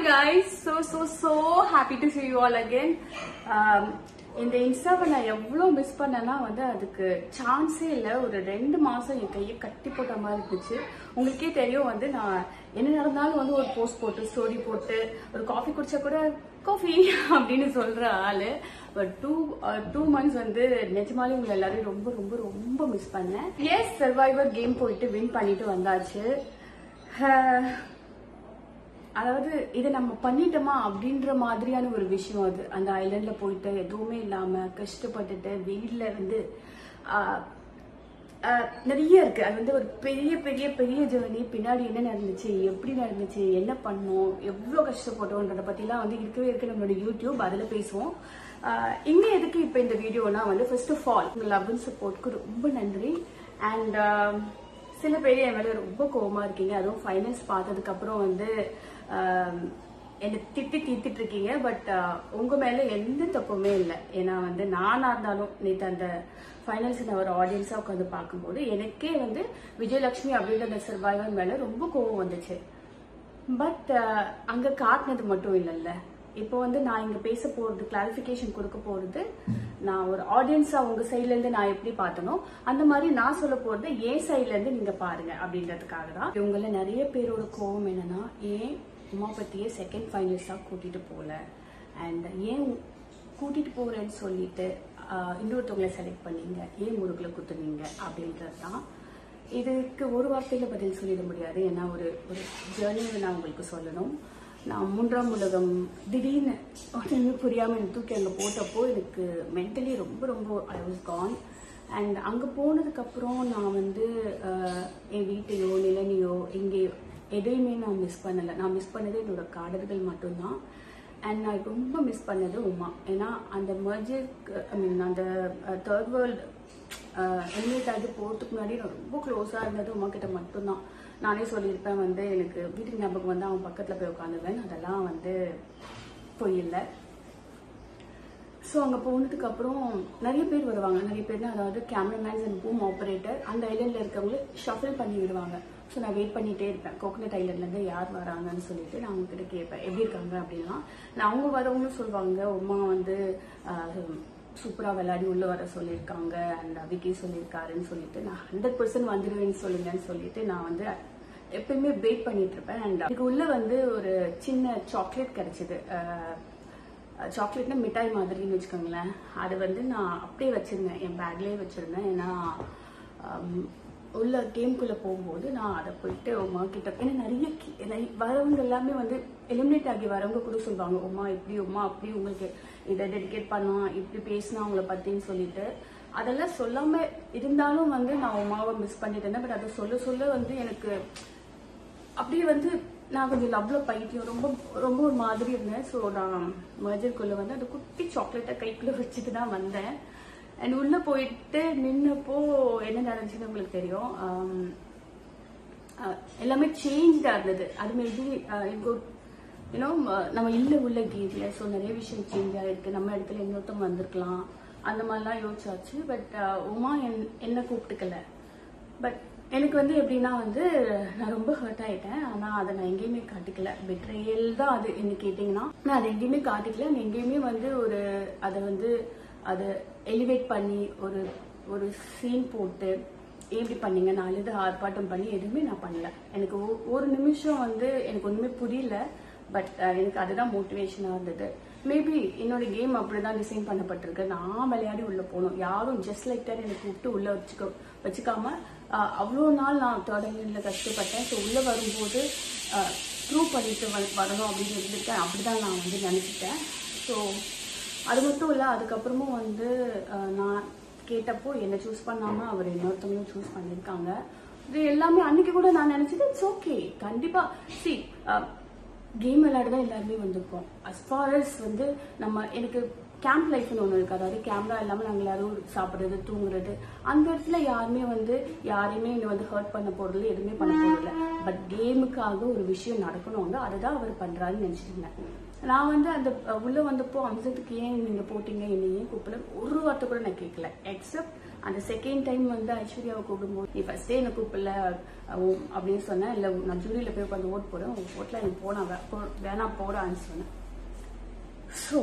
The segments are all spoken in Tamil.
guys so so so happy to see you all again um, இந்த இன்ஸ்டாவை நான் எவ்வளோ மிஸ் பண்ணேன்னா வந்து அதுக்கு சான்ஸே இல்லை ஒரு ரெண்டு மாதம் என் கையை கட்டி போட்ட மாதிரி இருந்துச்சு உங்களுக்கே தெரியும் வந்து நான் என்ன நடந்தாலும் வந்து ஒரு போஸ்ட் போட்டு ஸ்டோரி போட்டு ஒரு காஃபி குடிச்சா கூட காஃபி அப்படின்னு சொல்ற ஆளு பட் டூ டூ மந்த்ஸ் வந்து நிஜமாலே உங்களை எல்லாரையும் ரொம்ப ரொம்ப ரொம்ப மிஸ் பண்ணேன் எஸ் சர்வைவர் கேம் போயிட்டு வின் பண்ணிட்டு வந்தாச்சு அஹ், அதாவது இதை நம்ம பண்ணிட்டோமா அப்படின்ற மாதிரியான ஒரு விஷயம் அது அந்த ஐலண்ட்ல போயிட்டு எதுவுமே இல்லாம கஷ்டப்பட்டுட்டு வெயில்ல வந்து ஆஹ், ஆஹ், நிறைய இருக்கு அது வந்து ஒரு பெரிய பெரிய பெரிய ஜேர்னி பின்னாடி என்ன நடந்துச்சு எப்படி நடந்துச்சு என்ன பண்ணோம் எவ்வளோ கஷ்டப்பட்டோன்றத பத்திலாம் வந்து இருக்கவே இருக்கு நம்மளோட யூடியூப் அதில் பேசுவோம் ஆஹ், இங்க எதுக்கு இப்போ இந்த வீடியோனா வந்து ஃபர்ஸ்ட் ஆஃப் ஆல் உங்க லவ் அண்ட் சப்போர்ட்க்கு ரொம்ப நன்றி அண்ட் சில பேர் என் மேல ரொம்ப கோவமா இருக்கீங்க அதுவும் ஃபைனல்ஸ் பார்த்ததுக்கு அப்புறம் வந்து ஆம், என்னை திட்டி தீர்த்திட்டு இருக்கீங்க பட் உங்க மேல எந்த தப்புமே இல்லை ஏன்னா வந்து நானா இருந்தாலும் நேற்று அந்த ஃபைனல்ஸ் நான் ஒரு ஆடியன்ஸா உட்காந்து பார்க்கும்போது எனக்கே வந்து விஜயலட்சுமி அப்படின்ற அந்த சர்வைவர் மேல ரொம்ப கோவம் வந்துச்சு பட் அங்க காட்டினது மட்டும் இல்லைல்ல இப்போ வந்து நான் இங்க பேச போறது கிளாரிபிகேஷன் கொடுக்க போறது நான் ஒரு ஆடியன்ஸா உங்க சைட்ல இருந்து நான் எப்படி பார்த்தனோ அந்த மாதிரி நான் சொல்ல போறது என் சைட்ல இருந்து நீங்க பாருங்க அப்படின்றதுக்காக தான் இவங்கள நிறைய பேரோட கோவம் என்னன்னா ஏன் உமா பத்தியே செகண்ட் ஃபைனல்ஸா கூட்டிட்டு போல அண்ட் ஏன் கூட்டிட்டு போறேன்னு சொல்லிட்டு ஆஹ், இன்னொருத்தவங்களை செலக்ட் பண்ணீங்க ஏன் முருகுல குத்துனீங்க அப்படின்றது தான் இதுக்கு ஒரு வார்த்தையில பதில் சொல்லிட முடியாது ஏன்னா ஒரு ஒரு ஜேர்னியை நான் உங்களுக்கு சொல்லணும் நான் மூன்றாம் உலகம் திடீர்னு ஒன்றுமே புரியாம எனக்கு தூக்கி அங்கே போட்டப்போ எனக்கு மென்டலி ரொம்ப ரொம்ப ஐ வாஸ் கான் அண்ட் அங்கே போனதுக்கப்புறம் நான் வந்து ஆஹ், என் வீட்டையோ நிலனையோ எங்கேயோ எதையுமே நான் மிஸ் பண்ணலை நான் மிஸ் பண்ணது என்னோட காடல்கள் மட்டும்தான் அண்ட் நான் ரொம்ப மிஸ் பண்ணது உமா ஏன்னா அந்த மர்ஜிக் ஐ மீன் அந்த தேர்ட் வேர்ல்டு எலிமினேட் ஆகி போகிறதுக்கு முன்னாடி நான் ரொம்ப க்ளோஸாக இருந்தது உமா கிட்ட மட்டும்தான் நானே சொல்லியிருப்பேன் வந்து எனக்கு வீட்டுக்கு ஞாபகம் வந்து அவன் பக்கத்தில் போய் உட்காந்துவேன் அதெல்லாம் வந்து பொய் இல்லை ஸோ அங்கே போனதுக்கு அப்புறம் நிறைய பேர் வருவாங்க நிறைய பேர்னா அதாவது கேமராமேன்ஸ் அண்ட் பூம் ஆப்ரேட்டர் அந்த ஐலண்டில் இருக்கவங்கள ஷஃபில் பண்ணி விடுவாங்க ஸோ நான் வெயிட் பண்ணிட்டே இருப்பேன் கோகனட் ஐலண்ட்லேருந்து யார் வராங்கன்னு சொல்லிட்டு நான் அவங்க கிட்ட கேட்பேன் எப்படி இருக்காங்க அப்படின்னா நான் அவங்க வரவங்களும் சொல்லுவாங்க உமா வந்து சூப்பராக விளையாடி உள்ள வர சொல்லியிருக்காங்க அண்ட் விக்கி சொல்லியிருக்காருன்னு சொல்லிட்டு நான் ஹண்ட்ரட் பர்சன்ட் வந்துடுவேன்னு சொல்லுங்கன்னு சொல்லிட்டு நான் வந்து எப்பயுமே வெயிட் பண்ணிட்டு இருப்பேன் அண்ட் அதுக்கு உள்ள வந்து ஒரு சின்ன சாக்லேட் கிடைச்சிது சாக்லேட்னா மிட்டாய் மாதிரின்னு வச்சுக்கோங்களேன் அது வந்து நான் அப்படியே வச்சிருந்தேன் என் பேக்லேயே வச்சிருந்தேன் ஏன்னா ஆம், உள்ள கேம்குள்ள போகும்போது நான் அதை போயிட்டு உமா கிட்ட ஏன்னா நிறைய கி- நிறைய- வரவங்க எல்லாமே வந்து எலிமினேட் ஆகி வரவங்க கூட சொல்லுவாங்க உமா இப்படி உமா அப்படி உங்களுக்கு இதை டெடிகேட் பண்ணலாம் இப்படி பேசினா அவங்கள பத்தின்னு சொல்லிட்டு அதெல்லாம் சொல்லாம இருந்தாலும் வந்து நான் உமாவை மிஸ் பண்ணிட்டேன் பட் அதை சொல்ல சொல்ல வந்து எனக்கு அப்படியே வந்து நான் கொஞ்சம் லவ்ல பைத்தியம் ரொம்ப ரொம்ப ஒரு மாதிரி இருந்தேன் ஸோ நான் மர்ஜருக்குள்ள வந்து அந்த குட்டி சாக்லேட்டை கைக்குள்ள வச்சுட்டு தான் வந்தேன் அண்ட் உள்ள போயிட்டு நின்னப்போ என்ன நடந்துச்சுன்னு உங்களுக்கு தெரியும் ஆம், அஹ், எல்லாமே சேஞ்ச்டா இருந்தது அது மேபி எனக்கு யூனோ நம்ம இல்ல உள்ள கேட்ல ஸோ நிறைய விஷயம் சேஞ்ச் ஆயிருக்கு நம்ம இடத்துல இன்னொருத்தவங்க வந்திருக்கலாம் அந்த மாதிரிலாம் யோசிச்சாச்சு பட் உமா என்- என்ன கூப்பிட்டுக்கல பட் எனக்கு வந்து எப்படின்னா வந்து நான் ரொம்ப ஹர்ட் ஆயிட்டேன் ஆனா அதை நான் எங்கேயுமே காட்டிக்கல பெட்ரையல் தான் அது என்ன கேட்டீங்கன்னா நான் அதை எங்கேயுமே காட்டிக்கல நான் எங்கேயுமே வந்து ஒரு அதை வந்து அதை எலிவேட் பண்ணி ஒரு ஒரு சீன் போட்டு ஏன் இப்படி பண்ணீங்க நான் அழுது ஆர்ப்பாட்டம் பண்ணி எதுவுமே நான் பண்ணல எனக்கு ஒ- ஒரு நிமிஷம் வந்து எனக்கு ஒண்ணுமே புரியல பட் எனக்கு அதுதான் மோட்டிவேஷனா இருந்தது மேபி என்னோட கேம் அப்படிதான் டிசைன் பண்ணப்பட்டிருக்கு நான் விளையாடி உள்ள போகணும் யாரும் ஜஸ்ட் லைக் தட் எனக்கு கூப்பிட்டு உள்ள வச்சுக்க வச்சுக்காம ஆஹ், அவ்வளோ நாள் நான் தேர்ட் இயர்ல கஷ்டப்பட்டேன் ஸோ உள்ள வரும்போது ப்ரூவ் பண்ணிட்டு வ- வரணும் அப்படின்னு இருந்திருக்கேன் அப்படிதான் நான் வந்து நினைச்சிட்டேன் ஸோ அது மட்டும் இல்லை அதுக்கப்புறமும் வந்து ஆஹ், நான் கேட்டப்போ என்னை சூஸ் பண்ணாம அவர் இன்னொருத்தவங்களும் சூஸ் பண்ணியிருக்காங்க இது எல்லாமே அன்னைக்கு கூட நான் நினைச்சது இட்ஸ் ஓகே கண்டிப்பா சி கேம் விளையாட தான் எல்லாருமே வந்திருக்கோம் as far as வந்து நம்ம எனக்கு கேம்ப் லைஃப்னு ஒன்று இருக்கு அதாவது கேமரா இல்லாமல் நாங்கள் எல்லாரும் சாப்பிட்றது தூங்குறது அந்த இடத்துல யாருமே வந்து யாரையுமே இங்கே வந்து ஹர்ட் பண்ண போறதில்ல எதுவுமே பண்ண போறதில்ல பட் கேமுக்காக ஒரு விஷயம் நடக்கணுங்க அதை தான் அவர் பண்றாருன்னு நினைச்சிட்டு இருந்தேன் நான் வந்து அந்த அஹ், உள்ள வந்தப்போ அம்சத்துக்கு ஏன் நீங்க போட்டீங்க என்னை ஏன் கூப்பிடல ஒரு வார்த்தை கூட நான் கேட்கல எக்ஸப்ட் அந்த செகண்ட் டைம் வந்து ஐஸ்வர்யாவை கூப்பிடும்போது நீ ஃபர்ஸ்ட் டே என்ன கூப்பிடல அஹ், உம், அப்படின்னு சொன்னேன் இல்ல நான் ஜூரியில போய் உட்காந்து ஓட் போடுறேன் உங்க ஓட்ல எனக்கு போனா வே- போ- வேணா போடான்னு சொன்னேன் ஸோ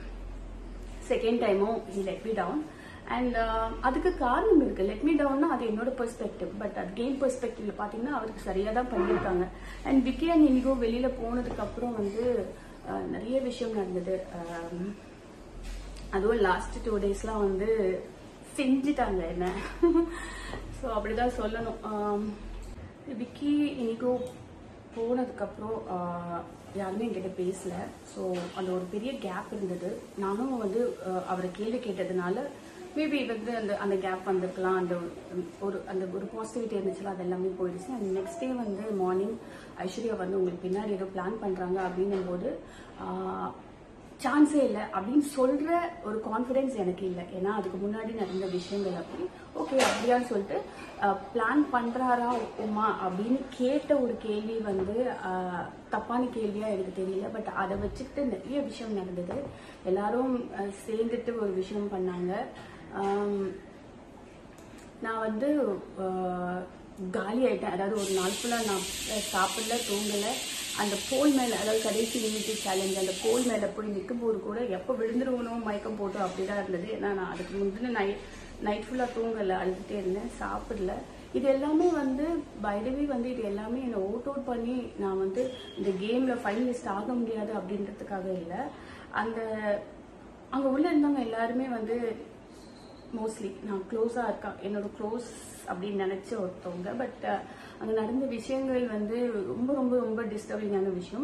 செகண்ட் டைமும் he let me down and அதுக்கு காரணம் இருக்கு லெட் மீ டவுன்னா அது என்னோட பெர்ஸ்பெக்டிவ் பட் அது கேம் பெர்ஸ்பெக்டிவ்ல பாத்தீங்கன்னா அவருக்கு சரியா தான் பண்ணியிருக்காங்க அண்ட் விக்கி அண்ட் இனிகோ வெளியில போனதுக்கு அப்புறம் வந்து uh, நிறைய விஷயம் நடந்தது Um, அதுவும் லாஸ்ட் டூ டேஸ்லாம் வந்து செஞ்சுட்டாங்க என்ன ஸோ அப்படிதான் சொல்லணும் Um, விக்கி இனிகோ போனதுக்கப்புறம் ஆஹ், யாருமே என்கிட்ட பேசல ஸோ அந்த ஒரு பெரிய கேப் இருந்தது நானும் வந்து ஆஹ், அவரை கேள்வி கேட்டதுனால மேபி வந்து அந்த அந்த கேப் வந்திருக்கலாம் அந்த ஒரு அந்த ஒரு பாசிட்டிவிட்டி இருந்துச்சுல அது எல்லாமே போயிடுச்சு அண்ட் நெக்ஸ்ட் டே வந்து மார்னிங் ஐஸ்வர்யா வந்து உங்களுக்கு பின்னாடி ஏதோ பிளான் பண்றாங்க அப்படின்னும் போது ஆஹ், சான்ஸே இல்லை அப்படின்னு சொல்ற ஒரு கான்ஃபிடன்ஸ் எனக்கு இல்லை ஏன்னா அதுக்கு முன்னாடி நடந்த விஷயங்கள் அப்படி ஓகே அப்படியான்னு சொல்லிட்டு பிளான் பண்றாரா உமா அப்படின்னு கேட்ட ஒரு கேள்வி வந்து அஹ், தப்பான கேள்வியா எனக்கு தெரியல பட் அதை வச்சுக்கிட்டு நிறைய விஷயம் நடந்தது எல்லாரும் அஹ், சேர்ந்துட்டு ஒரு விஷயம் பண்ணாங்க ஆம், நான் வந்து அஹ், காலி ஆயிட்டேன் அதாவது ஒரு நாள் ஃபுல்லாக நான் சாப்பிடல தூங்கல அந்த போல் மேலே அதாவது கடைசி யூனிட்டி சேலஞ்ச் அந்த போல் மேலே போய் நிற்கும் போது கூட எப்போ விழுந்துருவணும் மயக்கம் போட்டு அப்படிதான் இருந்தது ஏன்னா நான் அதுக்கு முந்தின நைட் நைட் ஃபுல்லாக தூங்கலை அழுதுகிட்டே இருந்தேன் சாப்பிடல இது எல்லாமே வந்து பைடவே வந்து இது எல்லாமே என்னை ஓட் அவுட் பண்ணி நான் வந்து இந்த கேமில் ஃபைனலிஸ்ட் ஆக முடியாது அப்படின்றதுக்காக இல்லை அந்த அங்கே உள்ள இருந்தவங்க எல்லாருமே வந்து மோஸ்ட்லி நான் க்ளோஸா இருக்கா என்னோட க்ளோஸ் அப்படின்னு நினைச்ச ஒருத்தவங்க பட் அங்க நடந்த விஷயங்கள் வந்து ரொம்ப ரொம்ப ரொம்ப டிஸ்டர்பிங்கான விஷயம்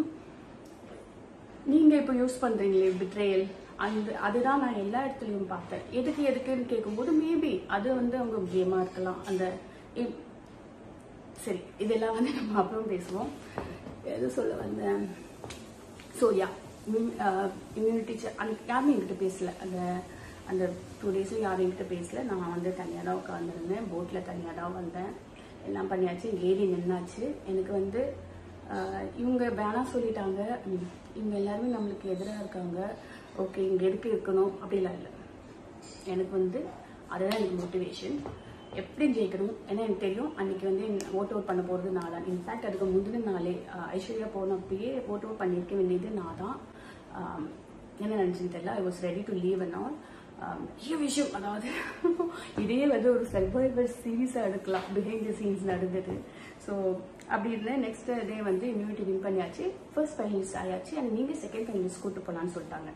நீங்க இப்போ யூஸ் பண்றீங்களே பிட்ரேயல் அந்த அதுதான் நான் எல்லா இடத்துலயும் பார்த்தேன் எதுக்கு எதுக்குன்னு கேட்கும்போது மேபி அது வந்து அவங்க கேமா இருக்கலாம் அந்த இ- சரி இதெல்லாம் வந்து நம்ம அப்புறம் பேசுவோம் எது சொல்ல வந்தேன் ஸோ யா இம்யூனிட்டி அந்த யாருமே என்கிட்ட பேசல அந்த அந்த டூ டேஸும் யாரும் என்கிட்ட பேசல நான் வந்து தனியாக தான் உட்காந்துருந்தேன் போட்டில் தனியாக தான் வந்தேன் எல்லாம் பண்ணியாச்சு இங்கே ஏறி நின்னாச்சு எனக்கு வந்து ஆஹ், இவங்க வேணாம் சொல்லிட்டாங்க ம், இவங்க எல்லாருமே நம்மளுக்கு எதிராக இருக்காங்க ஓகே இங்கே எதுக்கு இருக்கணும் அப்படிலாம் இல்லை எனக்கு வந்து அதுதான் எனக்கு மோட்டிவேஷன் எப்படி ஜெயிக்கணும் ஏன்னா எனக்கு தெரியும் அன்னைக்கு வந்து ஓட் அவுட் பண்ண போறது நான் தான் இன்ஃபேக்ட் அதுக்கு முந்தின நாளே அஹ், ஐஸ்வர்யா போனப்பயே ஓட் அவுட் பண்ணியிருக்க வேண்டியது நான் தான் ஆம், என்ன நினைச்சுன்னு தெரியல I was ready to leave and all நிறைய விஷயம் அதாவது இதே வந்து ஒரு சர்வைவர் சீரீஸாக எடுக்கலாம் பிஹைண்ட் த சீன்ஸ் நடந்தது ஸோ அப்படி இருந்தேன் நெக்ஸ்ட் டே வந்து இம்யூனிட்டி வின் பண்ணியாச்சு ஃபர்ஸ்ட் ஃபைனலிஸ்ட் ஆயாச்சு அண்ட் நீங்கள் செகண்ட் ஃபைனலிஸ்ட் கூட்டு போகலான்னு சொல்லிட்டாங்க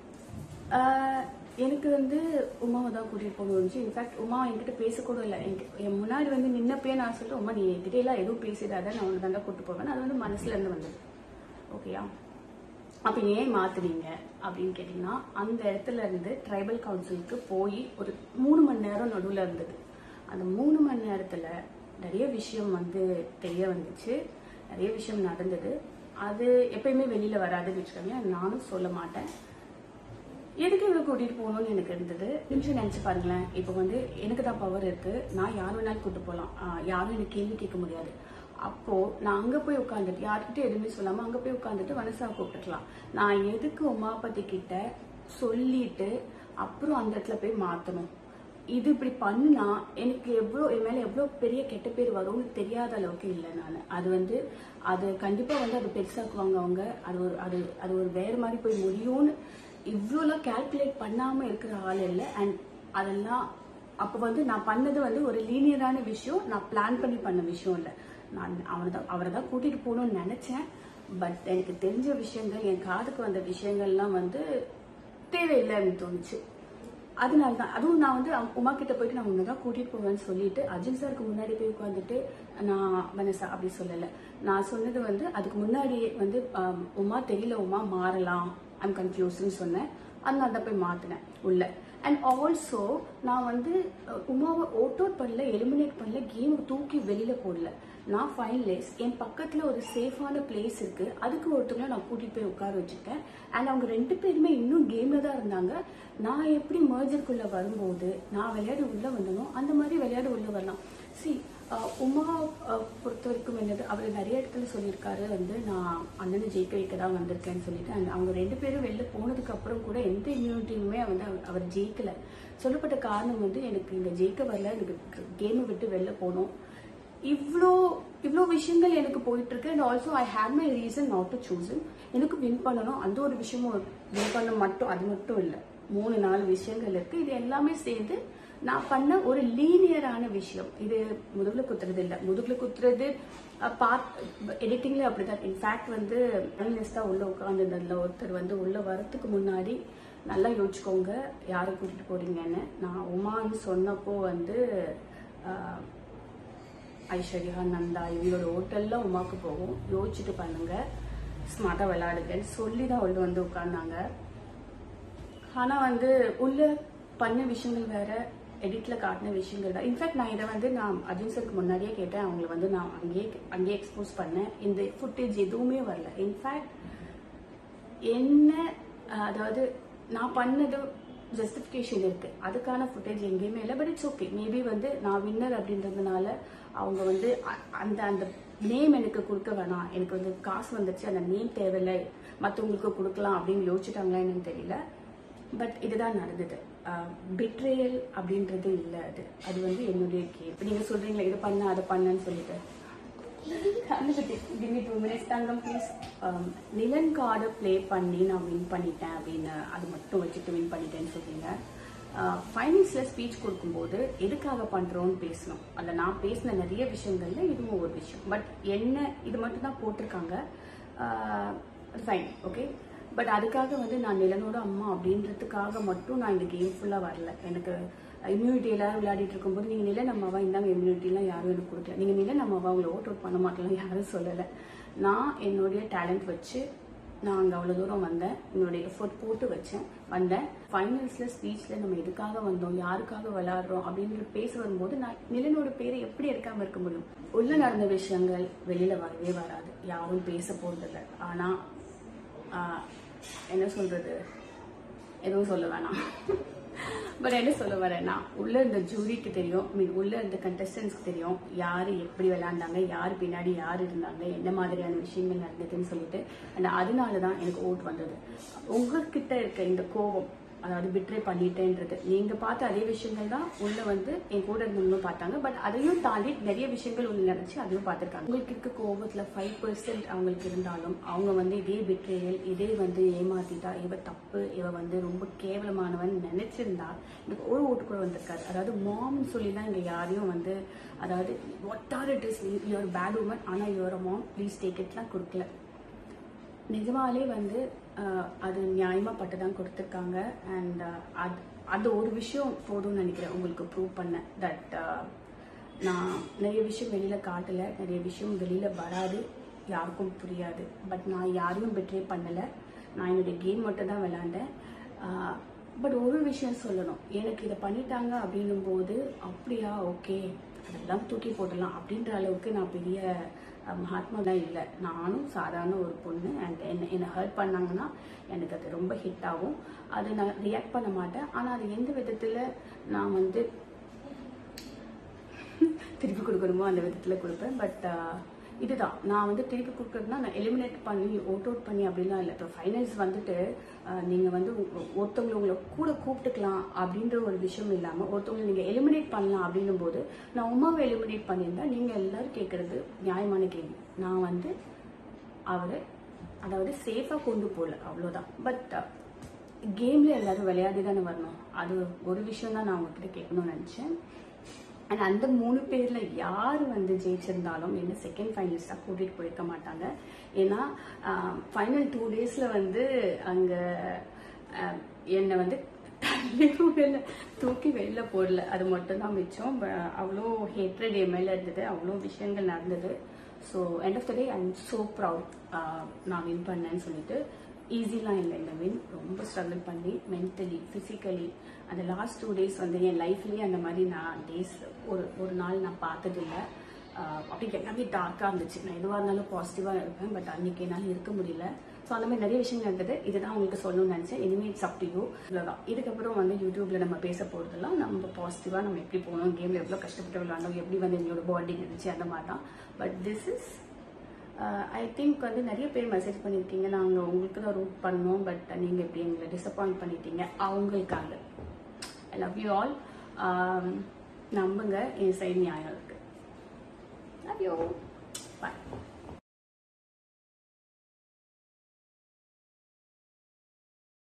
ஆஹ் எனக்கு வந்து உமாவை தான் கூட்டிட்டு போகணும் இருந்துச்சு இன்ஃபேக்ட் உமா என்கிட்ட பேசக்கூட இல்லை என்கிட்ட- என் முன்னாடி வந்து நின்னப்பே நான் சொல்லிட்டு உமா நீ என்கிட்ட எல்லாம் எதுவும் பேசிடாத நான் உனக்கு தான் கூட்டு போவேன் அது வந்து மனசுல இருந்து வந்தது ஓகேயா அப்ப ஏன் மாத்துனீங்க அப்படின்னு கேட்டீங்கன்னா அந்த இடத்துல இருந்து ட்ரைபல் கவுன்சிலுக்கு போய் ஒரு மூணு மணி நேரம் நடுவுல இருந்தது அந்த மூணு மணி நேரத்துல நிறைய விஷயம் வந்து தெரிய வந்துச்சு நிறைய விஷயம் நடந்தது அது எப்பயுமே வெளியில வராதுன்னு வச்சுக்கோங்க நானும் சொல்ல மாட்டேன் எதுக்கு இவ்வளவு கூட்டிட்டு போகணும்னு எனக்கு இருந்தது நிமிஷம் நினைச்சு பாருங்களேன் இப்போ வந்து எனக்கு தான் பவர் இருக்கு நான் யார் வேணாலும் கூட்டு போகலாம் ஆஹ் யாரும் எனக்கு கேள்வி கேட்க முடியாது அப்போ நான் அங்க போய் உட்காந்துட்டு யார்கிட்ட எதுவுமே சொல்லாம அங்க போய் உட்காந்துட்டு மனசா கூப்பிட்டுக்கலாம் நான் எதுக்கு உமாபதி கிட்ட சொல்லிட்டு அப்புறம் அந்த இடத்துல போய் மாத்தணும் இது இப்படி பண்ணுனா எனக்கு எவ்வளோ என் மேல எவ்வளோ பெரிய கெட்ட பேர் வரும்னு தெரியாத அளவுக்கு இல்லை நான் அது வந்து அது கண்டிப்பா வந்து அது பெருசாக்குவாங்க அவங்க அது ஒரு அது அது ஒரு வேற மாதிரி போய் முடியும்னு இவ்வளோலாம் கால்குலேட் பண்ணாம இருக்கிற ஆள் இல்லை அண்ட் அதெல்லாம் அப்போ வந்து நான் பண்ணது வந்து ஒரு லீனியரான விஷயம் நான் பிளான் பண்ணி பண்ண விஷயம் இல்லை நான் அவனை தான் அவரை தான் கூட்டிட்டு போகணும்னு நினைச்சேன் பட் எனக்கு தெரிஞ்ச விஷயங்கள் என் காதுக்கு வந்த விஷயங்கள்லாம் வந்து தேவையில்லைன்னு தோணுச்சு அதனால தான் அதுவும் நான் வந்து அவங்க உமா கிட்ட போயிட்டு நான் உன்னை தான் கூட்டிட்டு போவேன்னு சொல்லிட்டு அர்ஜுன் சாருக்கு முன்னாடி போய் உட்காந்துட்டு நான் வனசா அப்படி சொல்லல நான் சொன்னது வந்து அதுக்கு முன்னாடியே வந்து ஆம், உமா தெரியல உமா மாறலாம் ஐம் கன்ஃபியூஸ்னு சொன்னேன் அதனால தான் போய் மாத்தினேன் உள்ள அண்ட் ஆல்சோ நான் வந்து அஹ், உமாவை ஓட் அவுட் பண்ணல எலிமினேட் பண்ணல கேம் தூக்கி வெளியில போடல நான் ஃபைனலிஸ்ட் என் பக்கத்துல ஒரு சேஃபான பிளேஸ் இருக்கு அதுக்கு ஒருத்தவங்கள நான் கூட்டிட்டு போய் உட்கார வச்சிருக்கேன் அண்ட் அவங்க ரெண்டு பேருமே இன்னும் கேம்ல தான் இருந்தாங்க நான் எப்படி மர்ஜருக்குள்ள வரும்போது நான் விளையாட உள்ள வந்தனோ அந்த மாதிரி விளையாட உள்ள வரலாம் சி ஆஹ் உமா ஆஹ் பொறுத்த வரைக்கும் என்னது அவர் நிறைய இடத்துல சொல்லியிருக்காரு வந்து நான் அண்ணனை ஜெயிக்க வைக்க தான் வந்திருக்கேன்னு சொல்லிட்டு and அவங்க ரெண்டு பேரும் வெளில போனதுக்கு அப்புறம் கூட எந்த இம்யூனிட்டியுமே வந்து அவர் அவர் ஜெயிக்கல சொல்லப்பட்ட காரணம் வந்து எனக்கு இந்த ஜெயிக்க வரல எனக்கு கேமை விட்டு வெளில போகணும் இவ்வளோ இவ்வளோ விஷயங்கள் எனக்கு போயிட்டு இருக்கு and also I have my reason not to choose எனக்கு வின் பண்ணணும் அந்த ஒரு விஷயமும் வின் பண்ண மட்டும் அது மட்டும் இல்லை மூணு நாலு விஷயங்கள் இருக்கு இது எல்லாமே சேர்ந்து நான் பண்ண ஒரு லீனியரான விஷயம் இது முதுகுல குத்துறது இல்லை முதுகுல குத்துறது பார்ட் எடிட்டிங்ல அப்படிதான் இன்ஃபேக்ட் வந்து தான் உள்ள உட்காந்துருந்ததுல ஒருத்தர் வந்து உள்ள வரத்துக்கு முன்னாடி நல்லா யோசிச்சுக்கோங்க யாரை கூட்டிட்டு போறீங்கன்னு நான் உமான்னு சொன்னப்போ வந்து ஆஹ், ஐஸ்வர்யா நந்தா இவங்களோட ஹோட்டல்ல உமாக்கு போகும் யோசிச்சுட்டு பண்ணுங்க ஸ்மார்ட்டா விளையாடுங்கன்னு சொல்லி தான் உள்ள வந்து உட்கார்ந்தாங்க ஆனா வந்து உள்ள பண்ண விஷயங்கள் வேற எடிட்ல காட்டின விஷயங்கள் வேற இன்ஃபேக்ட் நான் இதை வந்து நான் அர்ஜுன் சருக்கு முன்னாடியே கேட்டேன் அவங்கள வந்து நான் அங்கேயே அங்கேயே எக்ஸ்போஸ் பண்ணேன் இந்த ஃபுட்டேஜ் எதுவுமே வரல இன்ஃபேக்ட் என்ன அஹ், அதாவது நான் பண்ணது ஜஸ்டிஃபிகேஷன் இருக்கு அதுக்கான ஃபுட்டேஜ் எங்கேயுமே இல்லை பட் இட்ஸ் ஓகே மேபி வந்து நான் வின்னர் அப்படின்றதுனால அவங்க வந்து அ- அந்த அந்த நேம் எனக்கு கொடுக்க வேணாம் எனக்கு வந்து காசு வந்துச்சு அந்த நேம் தேவையில்லை மற்றவங்களுக்கு கொடுக்கலாம் அப்படின்னு யோசிச்சுட்டாங்களா என்னன்னு தெரியல பட் இதுதான் நடந்தது பிட்ரேயல் அப்படின்றது இல்லை அது அது வந்து என்னுடைய கேம் நீங்க சொல்றீங்களா இது பண்ண அதை பண்ணன்னு சொல்லிட்டு கிவ் மீ டூ மினிட்ஸ் தங்கம் ப்ளீஸ் நிலன் கார்டை ப்ளே பண்ணி நான் வின் பண்ணிட்டேன் அப்படின்னு அது மட்டும் வச்சுட்டு வின் பண்ணிட்டேன்னு சொல்றீங்க ஃபைனல்ஸில் ஸ்பீச் கொடுக்கும்போது எதுக்காக பண்ணுறோன்னு பேசணும் அதில் நான் பேசின நிறைய விஷயங்கள்ல இதுவும் ஒரு விஷயம் பட் என்ன இது மட்டும் தான் போட்டிருக்காங்க ஃபைன் ஓகே பட் அதுக்காக வந்து நான் நிலனோட அம்மா அப்படின்றதுக்காக மட்டும் நான் இந்த கேம் ஃபுல்லாக வரல எனக்கு இம்யூனிட்டி எல்லாரும் விளையாடிட்டு இருக்கும்போது நீங்கள் நில அம்மாவா இந்தாங்க இம்யூனிட்டிலாம் யாரும் எனக்கு கொடுக்கல நீங்கள் நில அம்மாவா உங்களை ஓட் அவுட் பண்ண மாட்டேலாம் யாரும் சொல்லலை நான் என்னுடைய டேலண்ட் வச்சு நான் அங்கே அவ்வளோ தூரம் வந்தேன் என்னுடைய எஃபோர்ட் போட்டு வச்சேன் வந்தேன் ஃபைனல்ஸில் ஸ்பீச்சில் நம்ம எதுக்காக வந்தோம் யாருக்காக விளையாடுறோம் அப்படின்ற பேச வரும்போது நான் நிலனோட பேரை எப்படி எடுக்காமல் இருக்க முடியும் உள்ள நடந்த விஷயங்கள் வெளியில வரவே வராது யாரும் பேச போறதில்ல ஆனால் ஆஹ், என்ன சொல்றது எதுவும் சொல்ல வேணாம் பட் என்ன சொல்ல வரேன்னா உள்ள இருந்த ஜூரிக்கு தெரியும் மீன் உள்ள இருந்த கண்டஸ்டன்ஸ்க்கு தெரியும் யாரு எப்படி விளையாண்டாங்க யார் பின்னாடி யார் இருந்தாங்க என்ன மாதிரியான விஷயங்கள் நடந்ததுன்னு சொல்லிட்டு அண்ட் அதனால தான் எனக்கு ஓட் வந்தது உங்ககிட்ட இருக்க இந்த கோபம் அதாவது பிட்ரே பண்ணிட்டேன்றது நீங்க பார்த்த அதே விஷயங்கள் தான் உள்ள வந்து என் கூட இருந்தவங்களும் பார்த்தாங்க பட் அதையும் தாண்டி நிறைய விஷயங்கள் உள்ள நினைச்சு அதையும் பார்த்திருக்காங்க உங்களுக்கு இருக்க கோபத்துல ஃபைவ் பர்சன்ட் அவங்களுக்கு இருந்தாலும் அவங்க வந்து இதே பிட்ரேயல் இதே வந்து ஏமாத்திட்டா இவ தப்பு இவ வந்து ரொம்ப கேவலமானவன் நினைச்சிருந்தா எனக்கு ஒரு ஓட்டு கூட வந்திருக்காரு அதாவது மாம்னு சொல்லி தான் இங்க யாரையும் வந்து அதாவது what are it is your bad woman ஆனா யுவர் மாம் ப்ளீஸ் டேக் இட்லாம் கொடுக்கல நிஜமாலே வந்து அஹ், அது நியாயமா பட்டு தான் கொடுத்துருக்காங்க அண்ட் அது அது ஒரு விஷயம் போதும்னு நினைக்கிறேன் உங்களுக்கு ப்ரூவ் பண்ண தட் நான் நிறைய விஷயம் வெளியில காட்டல நிறைய விஷயம் வெளியில வராது யாருக்கும் புரியாது பட் நான் யாரையும் பெட்ரே பண்ணல நான் என்னுடைய கேம் மட்டும் தான் விளையாண்டேன் பட் ஒரு விஷயம் சொல்லணும் எனக்கு இதை பண்ணிட்டாங்க அப்படின்னும் போது அப்படியா ஓகே அதெல்லாம் தூக்கி போடலாம் அப்படின்ற அளவுக்கு நான் பெரிய அஹ், மகாத்மா தான் இல்லை நானும் சாதாரண ஒரு பொண்ணு அண்ட் என்ன என்னை ஹர்ட் பண்ணாங்கன்னா எனக்கு அது ரொம்ப ஹிட் ஆகும் அது நான் ரியாக்ட் பண்ண மாட்டேன் ஆனால் அது எந்த விதத்தில் நான் வந்து திருப்பி கொடுக்கணுமோ அந்த விதத்தில் கொடுப்பேன் பட் இதுதான் நான் வந்து திருப்பி கொடுக்கறதுனா நான் எலிமினேட் பண்ணி ஓட் அவுட் பண்ணி அப்படிலாம் இல்லை இப்போ ஃபைனல்ஸ் வந்துட்டு அஹ், நீங்க வந்து ஒ- ஒருத்தவங்களை உங்களை கூட கூப்பிட்டுக்கலாம் அப்படின்ற ஒரு விஷயம் இல்லாம ஒருத்தவங்களை நீங்க எலிமினேட் பண்ணலாம் அப்படின்னும் போது நான் உமாவை எலிமினேட் பண்ணியிருந்தா நீங்க எல்லாரும் கேட்கறது நியாயமான கேள்வி நான் வந்து அவரை அதாவது சேஃபா கொண்டு போகல அவ்வளவுதான் பட் கேம்ல எல்லாரும் விளையாடி தானே வரணும் அது ஒரு விஷயம் தான் நான் உங்ககிட்ட கேட்கணும்னு நினைச்சேன் அண்ட் அந்த மூணு பேர்ல யார் வந்து ஜெயிச்சிருந்தாலும் என்ன செகண்ட் ஃபைனலிஸ்டா கூட்டிட்டு போயிருக்க மாட்டாங்க ஏன்னா ஃபைனல் டூ டேஸ்ல வந்து அங்க ஆஹ், என்னை வந்து தள்ளியும் வெளில தூக்கி வெளில போடல அது மட்டும் தான் மிச்சம் ப- அவ்வளோ ஹேட்ரட் என் மேல இருந்தது அவ்வளோ விஷயங்கள் நடந்தது so end of the day I am so proud நான் வின் பண்ணேன்னு சொல்லிட்டு ஈஸிலாம் இல்லை இந்த வின் ரொம்ப ஸ்ட்ரகிள் பண்ணி மென்டலி ஃபிசிக்கலி அந்த லாஸ்ட் டூ டேஸ் வந்து என் லைஃப்லேயே அந்த மாதிரி நான் டேஸ் ஒரு ஒரு நாள் நான் பார்த்ததில்ல ஆஹ் அப்படி எல்லாமே டார்க்காக இருந்துச்சு நான் எதுவாக இருந்தாலும் பாசிட்டிவாக இருப்பேன் பட் அன்னைக்கு என்னால் இருக்க முடியல ஸோ அந்த மாதிரி நிறைய விஷயங்கள் இருந்தது இதுதான் உங்களுக்கு சொல்லணும்னு நினச்சேன் இனிமே இட்ஸ் அப் டு யூ இவ்வளோதான் இதுக்கப்புறம் வந்து யூடியூப்ல நம்ம பேச போகிறதெல்லாம் நம்ம பாசிட்டிவாக நம்ம எப்படி போகணும் கேமில் எவ்வளோ கஷ்டப்பட்டு விளாண்டோம் எப்படி வந்து எங்களோட பாண்டிங் இருந்துச்சு அந்த மாதிரி தான் but this is I think வந்து நிறைய பேர் மெசேஜ் பண்ணியிருக்கீங்க நாங்கள் உங்களுக்கு தான் ரூட் பண்ணோம் பட் நீங்கள் எப்படி எங்களை டிசப்பாயிண்ட் பண்ணிட்டீங்க அவங்களுக்காக ஐ லவ் யூ ஆல் நம்புங்க என் சைடு நியாயம் இருக்கு லவ் யூ